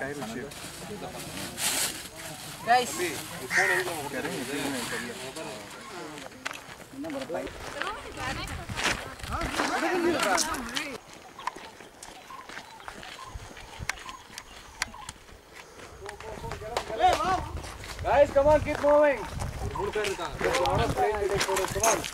Guys, come on, keep moving. மூணு பேர் இருக்காங்க come on.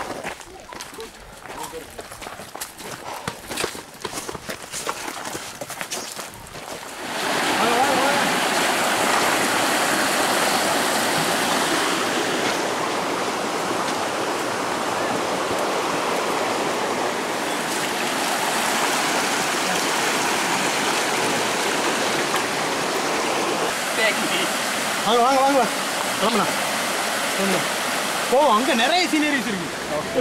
வாங்க வாங்க வாங்க கிளம்பலாம் கிளம்பலாம் போவோம் அங்கே நிறைய சீனரிஸ் இருக்கு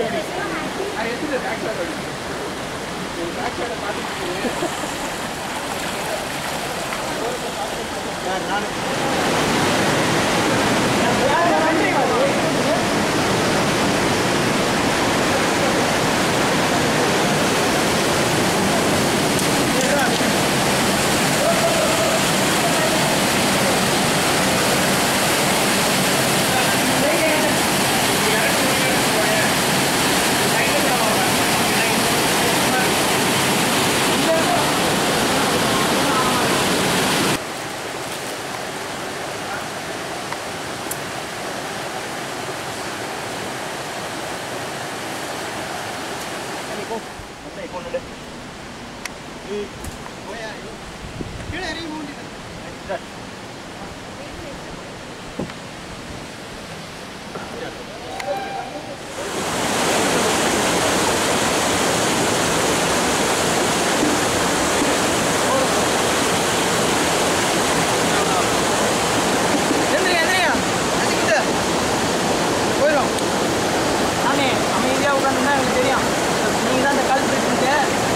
போயிடும் நானே அமைதியாக உட்காந்துருந்தா எனக்கு தெரியும் நீங்கள் தான் அந்த கால் பேசுறீங்க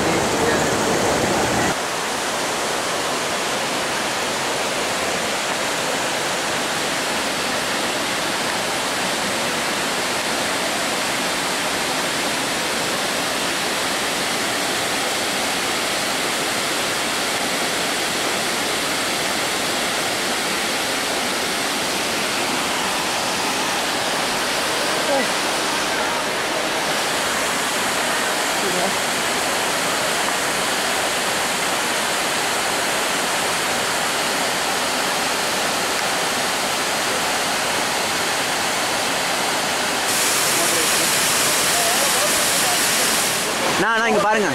நான் நான் இங்கே பாருங்க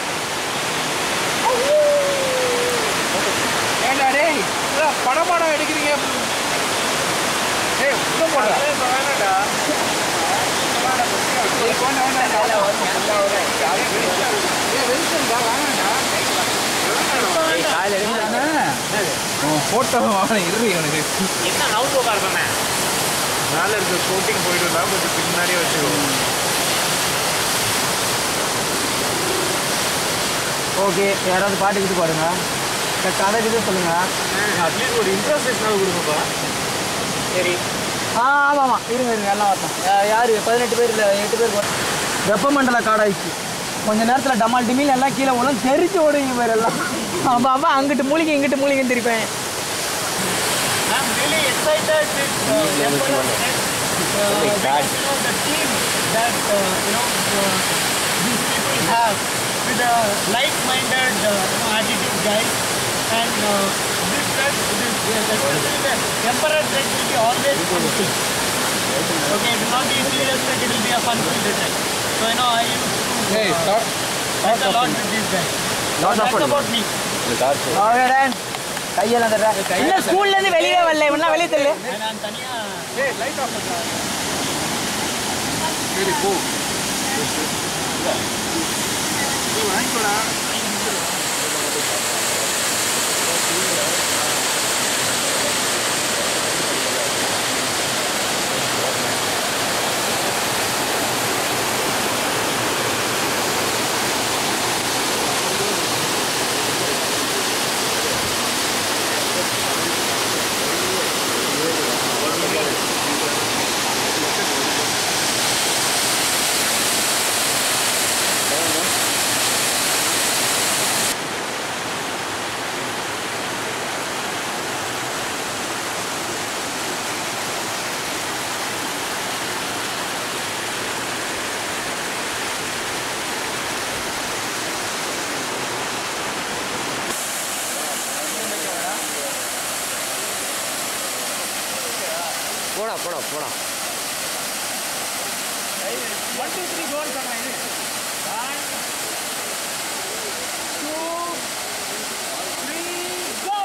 ஏண்டா டேய் இதோ படம் படம் எடுக்கிறீங்க ஏய் உள்ள போடா வேணாடா போட்டோ வாங்க இரு எனக்கு என்ன நவுத்து உட்காருமே மேல இருக்க கோட்டிங் போயிட்டு இருந்தா கொஞ்சம் பின்னாடியே வச்சுக்கோ ஓகே யாராவது பாட்டு கிட்டு பாடுங்க இந்த கதை கிட்ட சொல்லுங்க அட்லீஸ்ட் ஒரு இன்ட்ரோஸ்டேஷனாக கொடுங்கப்பா சரி ஆ ஆமாம் ஆமாம் இருங்க இருங்க எல்லாம் வரட்டும் யார் பதினெட்டு பேர் இல்லை எட்டு பேர் வரும். வெப்பமண்டல காடாயிடுச்சு கொஞ்ச நேரத்தில் டமால் டிமில் எல்லாம் கீழே விழும் தெரிச்சு ஓடுவீங்க பேர் எல்லாம் ஆமாம் ஆமாம் அங்கிட்டு மூலிகை இங்கிட்டு மூலிகைன்னு திருப்பேன் I'm really excited with uh, Emperor Next. Uh, because, you know, the team that uh, you know uh, these people have with a like-minded uh, you know, attitude, guys. And uh, this trek, this uh, especially the Emperor trek will be always fun-filled. Okay, it will not be a serious trek; it will be a fun-filled trek. So you know, I used to Hey, uh, stop. spend a lot with these guys. So that's about me. கையெல்லாம் தர்ற இன்னும் ஸ்கூல்லேருந்து வெளியே வரல இவனா வெளியே தெரியல And I'm Tanya. ஏய் லைட் ஆஃப் பண்ணுடா சரி போ வாங்கிக்கோடா போடா போடா ஒன் டூ த்ரீ கோல் சொல்றேன் இது ஒன் டூ த்ரீ கோ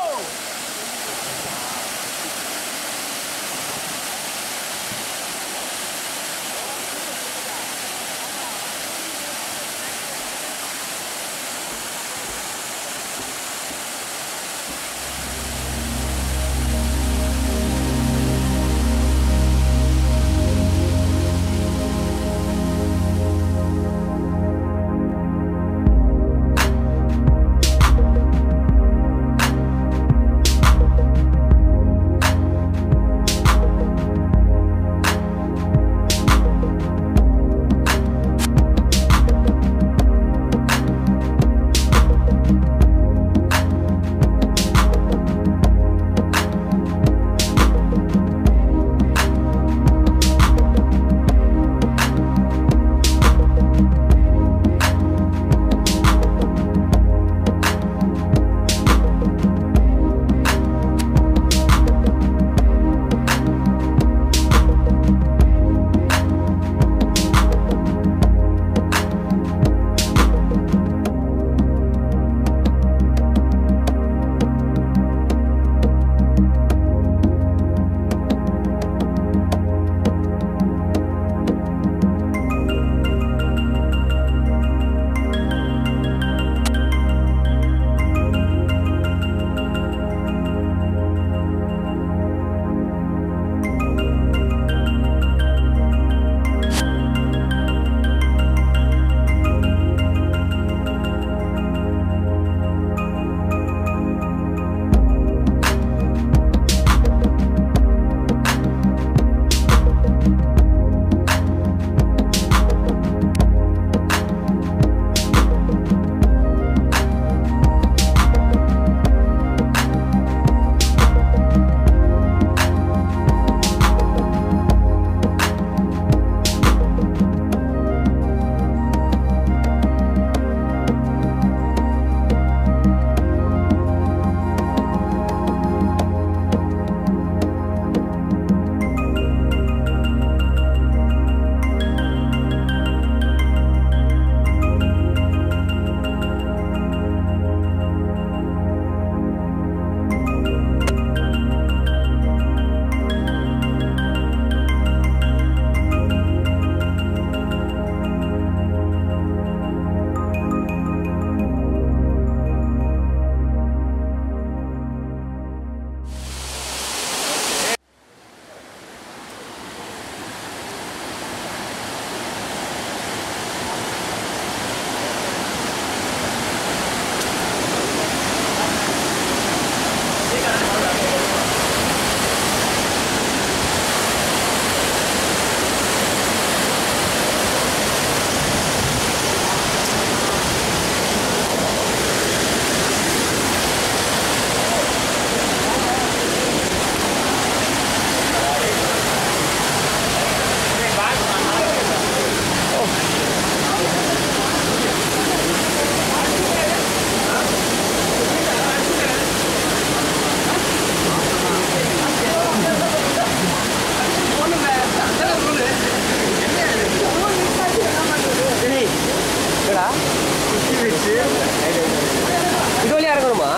இது வழியா இறங்கணுமா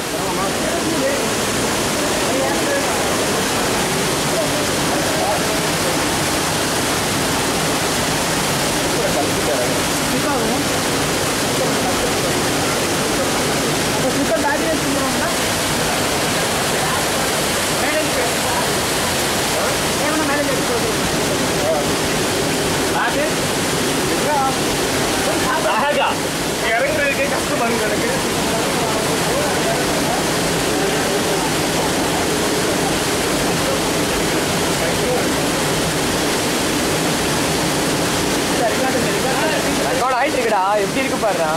அழகா இறங்குறதுக்கே கஷ்டமா இருக்கு எனக்கு ரெக்கார்ட் ஆயிட்டு இருக்குடா எப்படி இருக்கு பாருடா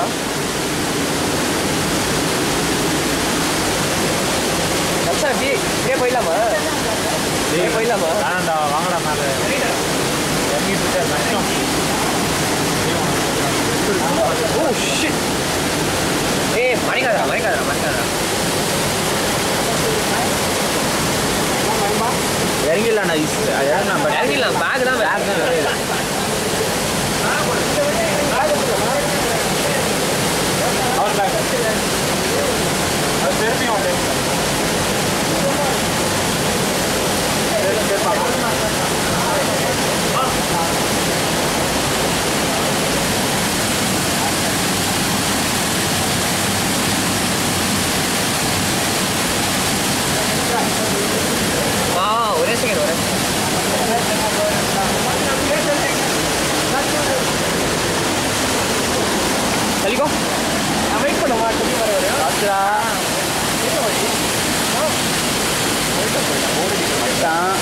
மச்சான் இப்படி இப்படியே போயிடலாமா இப்படியே போயிடலாமா வேணாண்டா வாங்கடா மேலே இறங்கிட்டு இருக்க கஷ்டம் ஓ ஷிட் ஏய் மணிக்காதரா மணிக்காதரா மணிக்காதரா இறங்கிடலாம்டா போ நான் வெயிட் பண்ண மாட்டேன் வர வர பாத்துடா தான்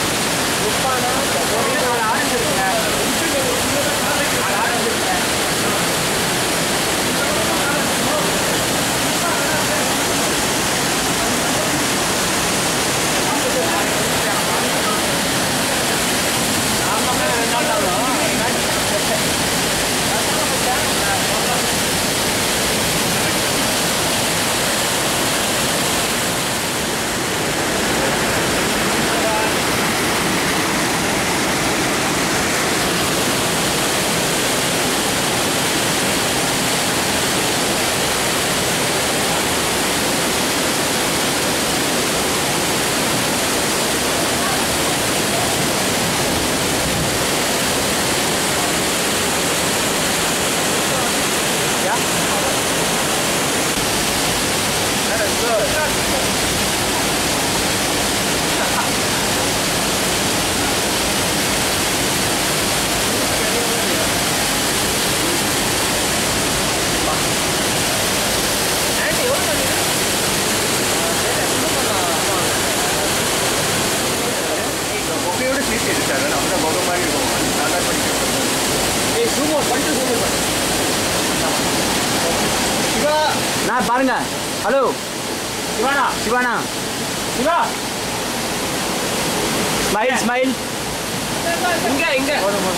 நான் பாருங்க ஹலோ சிவானா சிவானா சிவா ஸ்மைல் ஸ்மைல் இங்க இங்க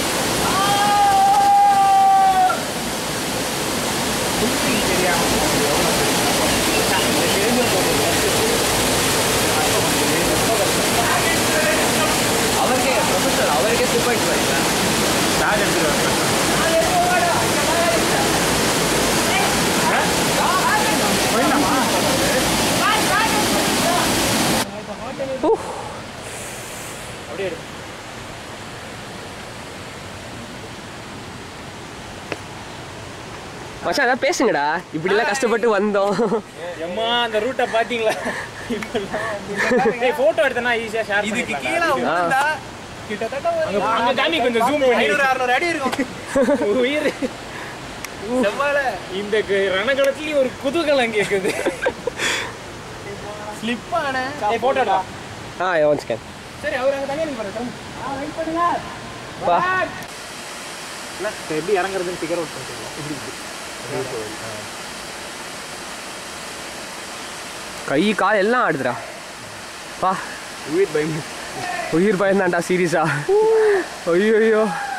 அவருக்கே ப்ரொஃபஸர் அவருக்கே ஸ்லிப் ஆயிட்டு பாருங்க சார்ஜ் எடுத்துட்டு அப்படியே எடு மச்சான் அதான் பேசுங்கடா இப்படிலாம் கஷ்டப்பட்டு வந்தோம் எம்மா அந்த ரூட்டை பாத்தீங்களா இப்பெல்லாம் போட்டோ எடுத்தனா ஈஸியா ஷேர் இதுக்கு கீழே ஆ. கிட்டத்தட்ட அங்க அங்க காமி கொஞ்சம் ஜூம் பண்ணி 500 600 அடி இருக்கும் உயிர் செவ்வாழ இந்த க- ரணகளத்துலயும் ஒரு குதூகலம் கேக்குது ஸ்லிப் ஆன ஏய் போட்டோடா ஆ ஒன் செகண்ட் சரி அவர் அங்க தனியா நிப்பாரு வெயிட் பண்ணுங்க வா இல்ல எப்படி இறங்குறதுன்னு ஃபிகர் அவுட் பண்ணிட்டீங்க இப்படி கை கால் எல்லாம் ஆடுதுடா பா உயிர் பயம் உயிர் பயந்தான்டா சீரியஸா ஐயோ ஐயோ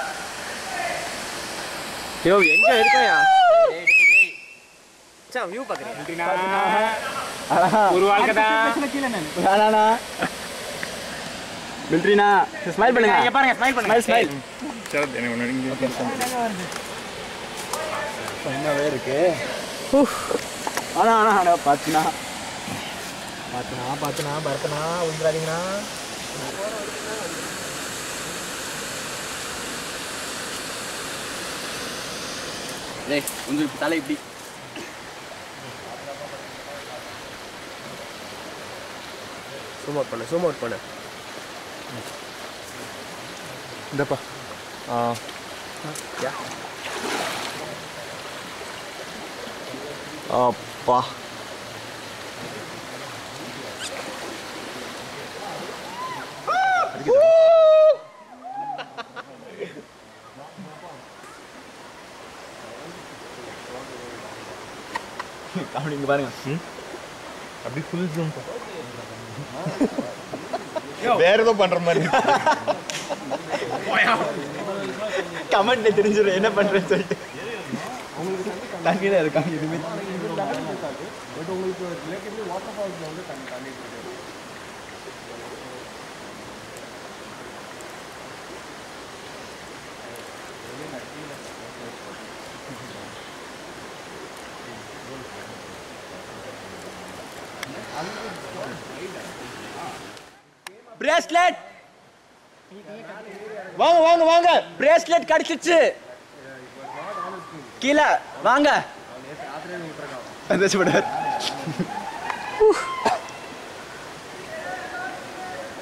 யோ எங்க இருக்கயா மச்சான் வியூ பாக்குறேன் ஒரு வாழ்க்கை தான் வேணாண்ணா மில்ட்ரினா ஸ்மைல் பண்ணுங்க இங்க பாருங்க ஸ்மைல் பண்ணுங்க ஸ்மைல் என்னவே இருக்கு ஆனா ஆனா ஆனா பாத்துனா பாத்துனா பாத்துனா பரத்தனா விழுந்துடாதீங்கண்ணா டேய் உங்களுக்கு தலை இப்படி சூம் அவுட் பண்ணு சூம் அவுட் பண்ணு இந்தப்பா ஆ அப்பா அப்படி இங்க பாருங்க அப்படி ஃபுல் ஜூம் வேற ஏதோ பண்ற மாதிரி கமெண்ட்ல தெரிஞ்சிடும் என்ன பண்றேன்னு சொல்லிட்டு தண்ணியில இருக்காங்க எதுவுமே பிரேஸ்லெட் வாங்க வாங்க வாங்க பிரேஸ்லெட் கிடைச்சிச்சு கீழே வாங்க எதாச்சும் விடாது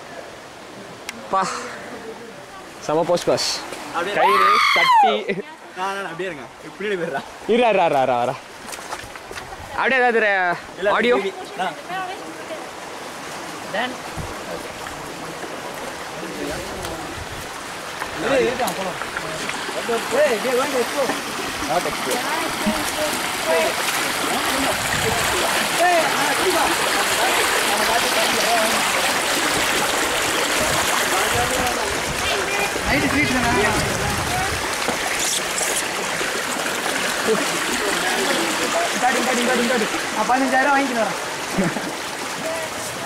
பா செம போஸ்ட் பாஸ் கயிறு கட்டி அப்படியே இருங்க பின்னாடி போயிடுறா இரா இரா இரா இரா இரா அப்படியே ஏதாவது ஆடியோ நைட்டு ட்ரீட் இந்தாடி இந்தாடி இந்தாடி இந்தாடி நான் பதினஞ்சாயிரம் வாங்கிட்டு வரேன்